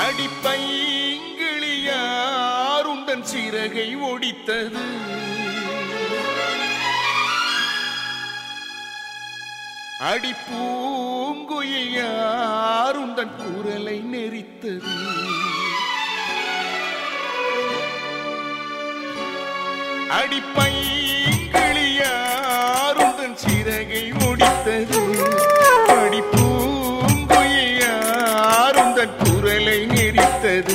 அடிப்பைங்கிளியார் உந்தன் சிறகை ஒடித்தது அடிப்பூங்குயில் யார் உந்தன் குரலை நெறித்தது அடிப்பைங்கிளியார் உந்தன் சிறகை ஒடித்தது அடிப்பூங்குயில் யார் உந்தன் குரலை நெறித்தது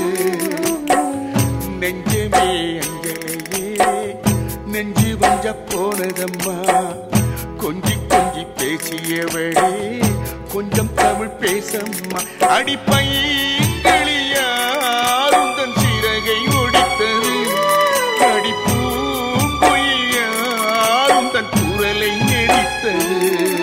நெஞ்சமே அஞ்சலையே நெஞ்சு கொஞ்ச போனதம்மா கொஞ்சி கொஞ்சி பேசியவளே கொஞ்சம் தமிழ் பேசம்மா அடிப்பைங்களியார் உந்தன் சிறகை ஒடித்தது அடிப்பூங்குயியார் உந்தன் குரலை நெறித்தது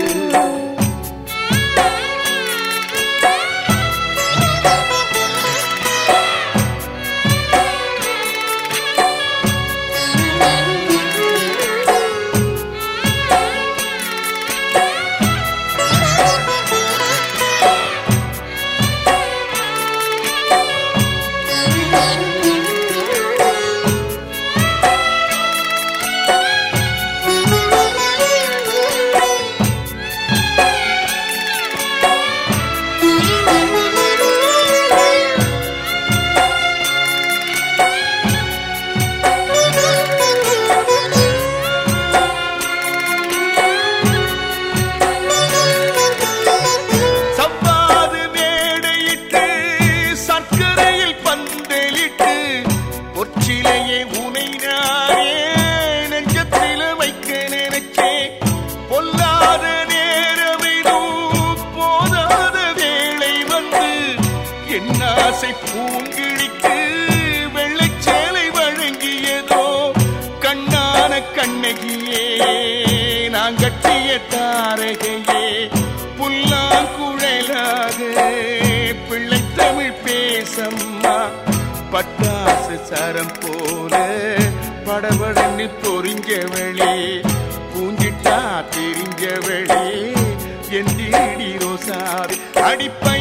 சவ்வாது மேடையிட்டு சர்க்கரையில் பந்தலிட்டு பொற்சிலையே உனை நானே நெஞ்சத்தில வைக்க நினைச்சேன் பொல்லாத நேரமிடும் போதாத வேளை வந்து என் ஆசை பூங்கிழிக்கு வெள்ளைச்சேலை வழங்கியதோ கண்ணான கண்ணகியே நான் கட்டிய தாரகையே புல்லாங்குழலாக பிள்ளை தமிழ் பேசம்மா பட்டாசு சரம் போல படபடன்னு பொறிஞ்சவளே பூஞ்சிட்டா தெரிஞ்சவளே என் தேடி ரோசாவே அடிப்பை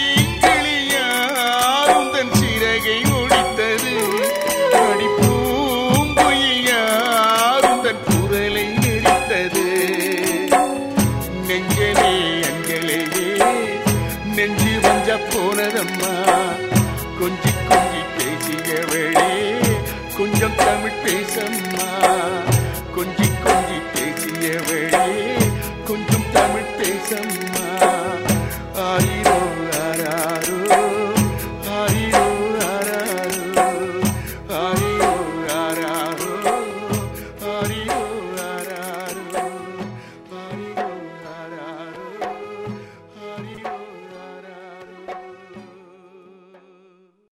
உந்தன் சிறகை ஒடித்தது அடிப்பூங்குயில் உந்தன் குரலை நெறித்தது நெஞ்சலே அஞ்சலையே நெஞ்சு வஞ்ச போனதம்மா கொஞ்சி கொஞ்சி பேசியவளே கொஞ்சம் தமிழ் பேசம்மா கொஞ்சி கொஞ்சி பேசியவளே கொஞ்சம் தமிழ் பேசம்மா ஆயிரோ ஆரா